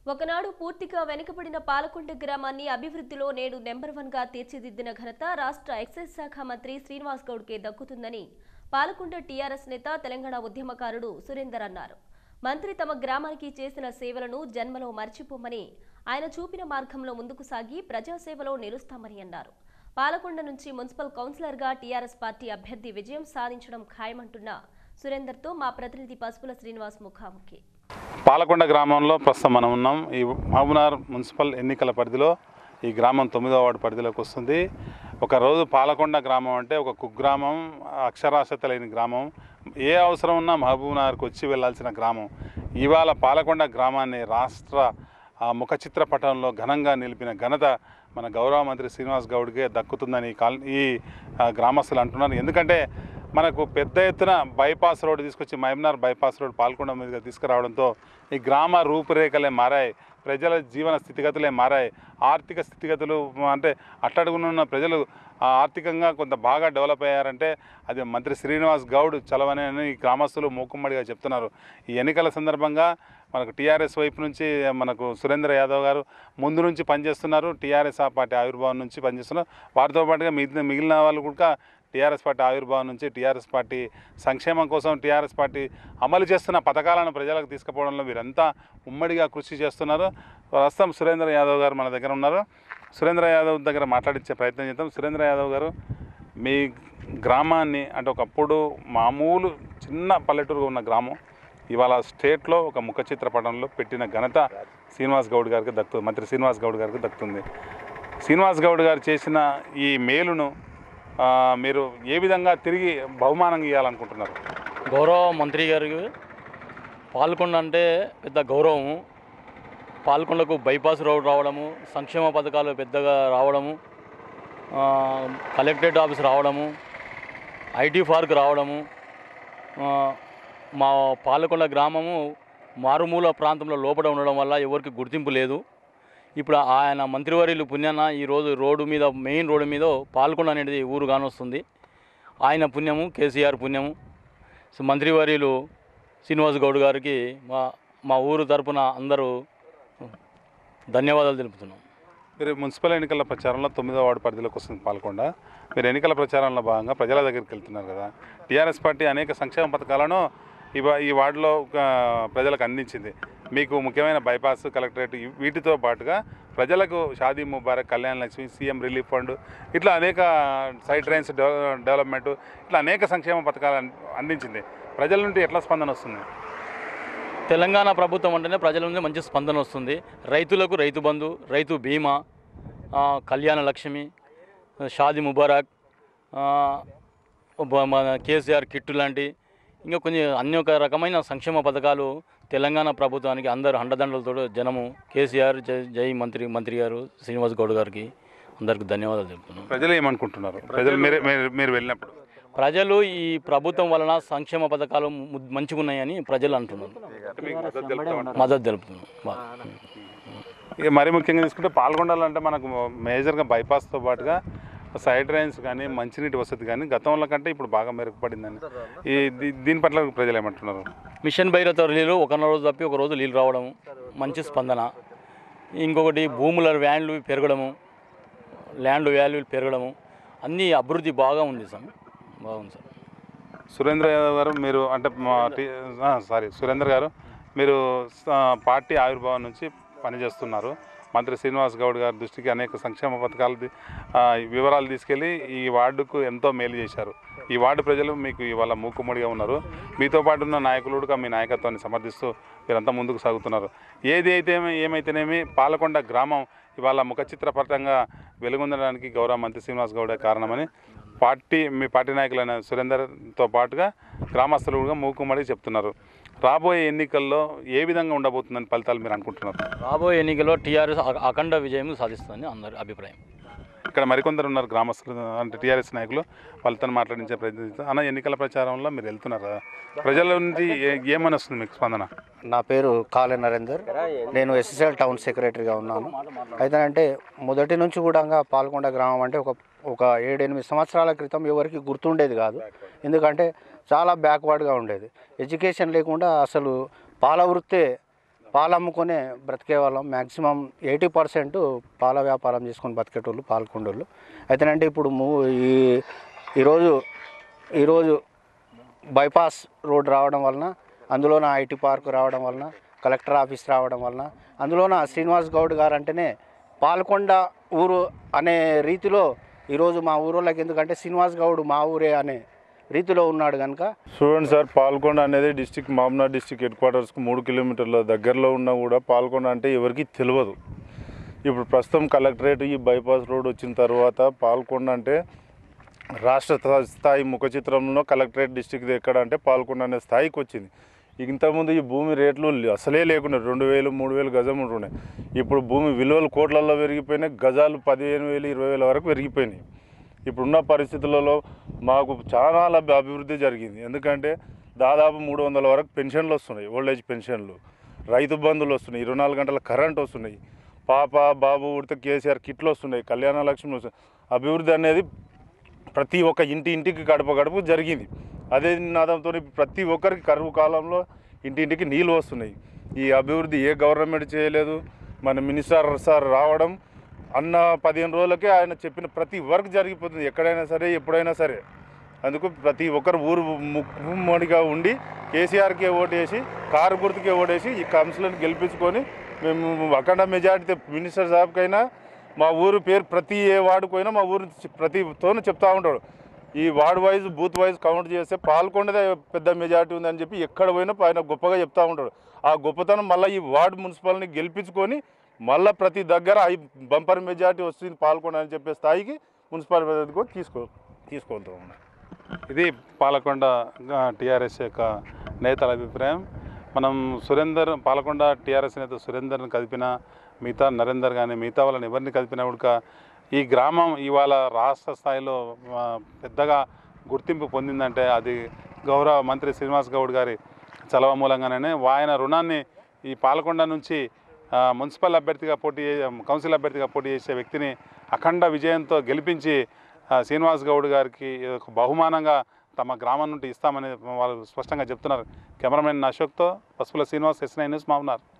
ఒకనాడు పూర్తిగా వెనుకబడిన పాలకొండ గ్రామాన్ని అభివృద్ధిలో నేడు నెంబర్ వన్ గా తీర్చిదిద్దిన ఘనత రాష్ట్ర ఎక్సైజ్ శాఖ మంత్రి శ్రీనివాస్ గౌడ్కే దక్కుతుందని పాలకొండ టీఆర్ఎస్ నేత తెలంగాణ ఉద్యమకారుడు సురేందర్ అన్నారు మంత్రి తమ గ్రామానికి చేసిన సేవలను జన్మలో మర్చిపోమని ఆయన చూపిన మార్గంలో ముందుకు సాగి ప్రజాసేవలో నిలుస్తామని అన్నారు పాలకొండ నుంచి మున్సిపల్ కౌన్సిలర్గా టీఆర్ఎస్ పార్టీ అభ్యర్థి విజయం సాధించడం ఖాయమంటున్న సురేందర్తో మా ప్రతినిధి పసుపుల శ్రీనివాస్ ముఖాముఖి పాలకొండ గ్రామంలో ప్రస్తుతం మనం ఉన్నాం ఈ మహబూబ్నగర్ మున్సిపల్ ఎన్నికల పరిధిలో ఈ గ్రామం తొమ్మిదవ వార్డు పరిధిలోకి వస్తుంది ఒక రోజు పాలకొండ గ్రామం అంటే ఒక కుగ్రామం అక్షరాస్యత లేని గ్రామం ఏ అవసరం ఉన్నా మహబూబ్నగర్కి వచ్చి వెళ్ళాల్సిన గ్రామం ఇవాళ పాలకొండ గ్రామాన్ని రాష్ట్ర ఆ, ముఖ చిత్రపటంలో ఘనంగా నిలిపిన ఘనత మన గౌరవ మంత్రి శ్రీనివాస్ గౌడ్కే దక్కుతుందని ఈ కాల ఈ ఆ, గ్రామస్తులు అంటున్నారు ఎందుకంటే మనకు పెద్ద ఎత్తున బైపాస్ రోడ్ తీసుకొచ్చి మహబూబ్నగర్ బైపాస్ రోడ్ పాల్కొండ మీదుగా తీసుకురావడంతో ఈ గ్రామ రూపురేఖలే మారాయి ప్రజల జీవన స్థితిగతులే మారాయి ఆర్థిక స్థితిగతులు అంటే అట్టడుగునున్న ప్రజలు ఆ, ఆర్థికంగా కొంత బాగా డెవలప్ అయ్యారంటే అది మంత్రి శ్రీనివాస్ గౌడ్ చలవని అని ఈ గ్రామస్తులు మూకుమ్మడిగా చెప్తున్నారు ఈ ఎన్నికల సందర్భంగా మనకు టీఆర్ఎస్ వైపు నుంచి మనకు సురేంద్ర యాదవ్ గారు ముందు నుంచి పనిచేస్తున్నారు టీఆర్ఎస్ ఆ పార్టీ ఆవిర్భావం నుంచి పనిచేస్తున్నారు వారితో పాటుగా మిగిలిన మిగిలిన వాళ్ళు కూడా టీఆర్ఎస్ పార్టీ ఆవిర్భావం నుంచి టీఆర్ఎస్ పార్టీ సంక్షేమం కోసం టీఆర్ఎస్ పార్టీ అమలు చేస్తున్న పథకాలను ప్రజలకు తీసుకుపోవడంలో వీరంతా ఉమ్మడిగా కృషి చేస్తున్నారు ప్రస్తుతం సురేంద్ర యాదవ్ గారు మన దగ్గర ఉన్నారు సురేంద్ర యాదవ్ దగ్గర మాట్లాడించే ప్రయత్నం చేద్దాం సురేంద్ర యాదవ్ గారు మీ గ్రామాన్ని అంటే ఒకప్పుడు మామూలు చిన్న పల్లెటూరుగా ఉన్న గ్రామం ఇవాళ స్టేట్లో ఒక ముఖ చిత్రపటంలో పెట్టిన ఘనత శ్రీనివాస్ గౌడ్ గారికి దక్కుతుంది మంత్రి శ్రీనివాస్ గౌడ్ గారికి దక్కుతుంది శ్రీనివాస్ గౌడ్ గారు చేసిన ఈ మేలును ఆ, మీరు ఏ విధంగా తిరిగి బహుమానం ఇవ్వాలనుకుంటున్నారు గౌరవ మంత్రి గారికి పాల్కొండ అంటే పెద్ద గౌరవము పాల్కొండకు బైపాస్ రోడ్ రావడము సంక్షేమ పథకాలు పెద్దగా రావడము ఆ, కలెక్టరేట్ ఆఫీస్ రావడము ఐటీ పార్క్ రావడము ఆ, మా పాలకొండ గ్రామము మారుమూల ప్రాంతంలో లోపల ఉండడం వల్ల ఎవరికి గుర్తింపు లేదు ఇప్పుడు ఆయన మంత్రివర్యులు పుణ్యాన ఈరోజు రోడ్డు మీద మెయిన్ రోడ్డు మీద పాల్కొండ అనేది ఊరు కానొస్తుంది ఆయన పుణ్యము కేసీఆర్ పుణ్యము సో మంత్రివర్యులు శ్రీనివాస్ గౌడ్ గారికి మా మా ఊరు తరపున అందరూ ధన్యవాదాలు తెలుపుతున్నాం మీరు మున్సిపల్ ఎన్నికల ప్రచారంలో తొమ్మిదో వార్డు పరిధిలోకి వస్తుంది పాల్కొండ మీరు ఎన్నికల ప్రచారంలో భాగంగా ప్రజల దగ్గరికి వెళ్తున్నారు కదా టీఆర్ఎస్ పార్టీ అనేక సంక్షేమ పథకాలను ఈ వా- ఈ వార్డులో ఆ, ప్రజలకు అందించింది మీకు ముఖ్యమైన బైపాస్ కలెక్టరేట్ ఇవి- వీటితో పాటుగా ప్రజలకు షాదీ ముబారక్ కళ్యాణ లక్ష్మి సీఎం రిలీఫ్ ఫండ్ ఇట్లా అనేక సైడ్ ట్రైన్స్ డెవ- డెవలప్మెంట్ ఇట్లా అనేక సంక్షేమ పథకాలు అన్- అందించింది ప్రజల నుండి ఎట్లా స్పందన వస్తుంది తెలంగాణ ప్రభుత్వం అంటేనే ప్రజల నుండి మంచి స్పందన వస్తుంది రైతులకు రైతు బంధు రైతు బీమా ఆ, కళ్యాణ లక్ష్మి షాది ముబారక్ ఆ, బ- మన కేసీఆర్ కిట్టు లాంటి ఇంకా కొన్ని అన్ని ఒక రకమైన సంక్షేమ పథకాలు తెలంగాణ ప్రభుత్వానికి అందరు అండదండలతో జనము కేసీఆర్ జై జై మంత్రి మంత్రి గారు శ్రీనివాస్ గౌడ్ గారికి అందరికి ధన్యవాదాలు చెప్తున్నాను ప్రజలు ఏమనుకుంటున్నారు ప్రజలు మీరు మీరు- మీరు వెళ్ళినప్పుడు ప్రజలు ఈ ప్రభుత్వం వలన సంక్షేమ పథకాలు ము- మంచిగా ఉన్నాయని ప్రజలు అంటున్నారు అంటే మీకు మద్దతు తెలుపుతామంటారు. మద్దతు తెలుపుతున్నాం బా- ఇక మరీ ముఖ్యంగా తీసుకుంటే పాల్గొండాలంటే మనకు మేజర్గా బైపాస్తో పాటుగా సైడ్ రైన్స్ కానీ మంచినీటి వసతి కానీ గతంలో కంటే ఇప్పుడు బాగా మెరుగుపడిందని ఈ దీ- దీని పట్ల ప్రజలు ఏమంటున్నారు మిషన్ భైరత నీళ్ళు ఒక రోజు తప్పి ఒక రోజు నీళ్ళు రావడం మంచి స్పందన ఇంకొకటి భూముల వ్యాన్లు పెరగడము ల్యాండ్ వాల్యూలు పెరగడము అన్నీ అభివృద్ధి బాగా ఉంది సార్ బాగుంది సార్ సురేంద్ర యాదవ్ గారు మీరు అంటే మా టీ- ఆ, సారీ సురేంద్ర గారు మీరు ఆ, పార్టీ ఆవిర్భావం నుంచి పనిచేస్తున్నారు మంత్రి శ్రీనివాస్ గౌడ్ గారి దృష్టికి అనేక సంక్షేమ పథకాలు ది- ఆ, వివరాలు తీసుకెళ్ళి ఈ వార్డుకు ఎంతో మేలు చేశారు ఈ వార్డు ప్రజలు మీకు ఇవాళ మూకుమ్మడిగా ఉన్నారు మీతో పాటు ఉన్న నాయకులు కూడా మీ నాయకత్వాన్ని సమర్థిస్తూ మీరంతా ముందుకు సాగుతున్నారు ఏది అయితే ఏమైతేనేమి పాలకొండ గ్రామం ఇవాళ ముఖ చిత్రపటంగా వెలుగొందడానికి గౌరవ మంత్రి శ్రీనివాస్ గౌడే కారణమని పార్టీ మీ పార్టీ నాయకులైన సురేందర్తో పాటుగా గ్రామస్తులు కూడా మూకుమ్మడి చెప్తున్నారు రాబోయే ఎన్నికల్లో ఏ విధంగా ఉండబోతుందని ఫలితాలు మీరు అనుకుంటున్నారు రాబోయే ఎన్నికల్లో టీఆర్ఎస్ అ- అఖండ విజయం సాధిస్తుందని అందరి అభిప్రాయం ఇక్కడ మరికొందరు ఉన్నారు గ్రామస్తులు అంటే టీఆర్ఎస్ నాయకులు వాళ్ళతో మాట్లాడించే ప్రయత్నం చేస్తారు. అన్న ఎన్నికల ప్రచారంలో మీరు వెళ్తున్నారు కదా ప్రజల నుంచి ఏ- ఏమని వస్తుంది మీకు స్పందన నా పేరు కాళే నరేందర్ నేను ఎస్ఎస్ఎల్ టౌన్ సెక్రటరీగా ఉన్నాను అయితే అంటే మొదటి నుంచి కూడా పాల్కొండ గ్రామం అంటే ఒక ఒక ఏడెనిమిది సంవత్సరాల క్రితం ఎవరికి గుర్తుండేది కాదు ఎందుకంటే చాలా బ్యాక్వర్డ్గా ఉండేది ఎడ్యుకేషన్ లేకుండా అసలు పాల వృత్తే పాలు అమ్ముకొనే బ్రతికే వాళ్ళం మ్యాక్సిమం ఎయిటీ పర్సెంట్ పాల వ్యాపారం చేసుకొని బతికేటోళ్ళు పాలకొండోళ్ళు అయితేనంటే ఇప్పుడు మూ ఈ ఈరోజు ఈరోజు బైపాస్ రోడ్ రావడం వలన అందులోన ఐటీ పార్క్ రావడం వలన కలెక్టర్ ఆఫీస్ రావడం వలన అందులోన శ్రీనివాస్ గౌడ్ గారు అంటేనే పాల్కొండ ఊరు అనే రీతిలో ఈరోజు మా ఊరోళ్ళకి ఎందుకంటే శ్రీనివాస్ గౌడ్ మా ఊరే అనే రీతిలో ఉన్నాడు కనుక చూడండి సార్ పాల్కొండ అనేది డిస్టిక్ మామనార్ డిస్టిక్ హెడ్ క్వార్టర్స్కి మూడు కిలోమీటర్ల దగ్గరలో ఉన్నా కూడా పాల్కొండ అంటే ఎవరికి తెలియదు ఇప్పుడు ప్రస్తుతం కలెక్టరేట్ ఈ బైపాస్ రోడ్ వచ్చిన తర్వాత పాల్కొండ అంటే రాష్ట్ర స్థా- స్థాయి ముఖ చిత్రంలో కలెక్టరేట్ డిస్టిక్ ఎక్కడ అంటే పాల్కొండ అనే స్థాయికి వచ్చింది ఇంతకుముందు ఈ భూమి రేట్లు లే- అసలే లేకుండా రెండు వేలు మూడు వేలు గజం ఉంటుండే ఇప్పుడు భూమి విలువలు కోట్లలో పెరిగిపోయినాయి గజాలు పదిహేను వేలు ఇరవై వేల వరకు పెరిగిపోయినాయి ఇప్పుడున్న పరిస్థితులలో మాకు చాలా అభి- అభివృద్ధి జరిగింది ఎందుకంటే దాదాపు మూడు వందల వరకు పెన్షన్లు వస్తున్నాయి ఓల్డ్ ఏజ్ పెన్షన్లు రైతు బంధువులు వస్తున్నాయి ఇరవై నాలుగు గంటల కరెంట్ వస్తున్నాయి పాప బాబు ఉడితే కేసీఆర్ కిట్లు వస్తున్నాయి కళ్యాణ లక్ష్మి వస్తున్నాయి అభివృద్ధి అనేది ప్రతి ఒక్క ఇంటి ఇంటికి గడప గడప జరిగింది అదే నినాదంతో ప్రతి ఒక్కరికి కరువు కాలంలో ఇంటింటికి నీళ్ళు వస్తున్నాయి ఈ అభివృద్ధి ఏ గవర్నమెంట్ చేయలేదు మన మినిస్టర్ సార్ రావడం అన్న పదిహేను రోజులకే ఆయన చెప్పిన ప్రతి వర్క్ జరిగిపోతుంది ఎక్కడైనా సరే ఎప్పుడైనా సరే అందుకు ప్రతి ఒక్కరు ఊరు ముమ్మడిగా ఉండి కేసీఆర్కే ఓటేసి కారు గుర్తుకే ఓటేసి ఈ కౌన్సిలర్ని గెలిపించుకొని మేము అఖండ మెజార్టీ మినిస్టర్ సాబ్కైనా మా ఊరు పేరు ప్రతి ఏ వార్డుకైనా మా ఊరు ప్రతితోనూ చెప్తా ఉంటాడు ఈ ward wise booth wise count చేస్తే పాల్కొండదే పెద్ద మెజార్టీ ఉందని చెప్పి ఎక్కడ పోయినా ఆయన గొప్పగా చెప్తా ఉంటాడు ఆ గొప్పతనం మళ్ళీ ఈ వార్డు మున్సిపాలిటీని గెలిపించుకొని మళ్ళీ ప్రతి దగ్గర ఐ బంపర్ మెజార్టీ వస్తుంది పాల్గొండ అని చెప్పే స్థాయికి మున్సిపాలిటీ కూడా తీసుకో తీసుకెళ్తాం ఇది పాలకొండ టీఆర్ఎస్ యొక్క నేతల అభిప్రాయం మనం సురేందర్ పాలకొండ టీఆర్ఎస్ నేత సురేందర్ని కదిపిన మిగతా నరేందర్ కానీ మిగతా వాళ్ళని ఎవరిని కదిపినా కూడా ఈ గ్రామం ఇవాళ రాష్ట్ర స్థాయిలో ఆ, పెద్దగా గుర్తింపు పొందిందంటే అది గౌరవ మంత్రి శ్రీనివాస్ గౌడ్ గారి చలవ మూలంగానే ఆయన రుణాన్ని ఈ పాలకొండ నుంచి ఆ, మున్సిపల్ అభ్యర్థిగా పోటీ చే- కౌన్సిల్ అభ్యర్థిగా పోటీ చేసే వ్యక్తిని అఖండ విజయంతో గెలిపించి ఆ, శ్రీనివాస్ గౌడ్ గారికి ఒక బహుమానంగా తమ గ్రామం నుండి ఇస్తామని వాళ్ళు స్పష్టంగా చెప్తున్నారు కెమెరామెన్ అశోక్తో Pasupula Srinivas S nine news మామూనార్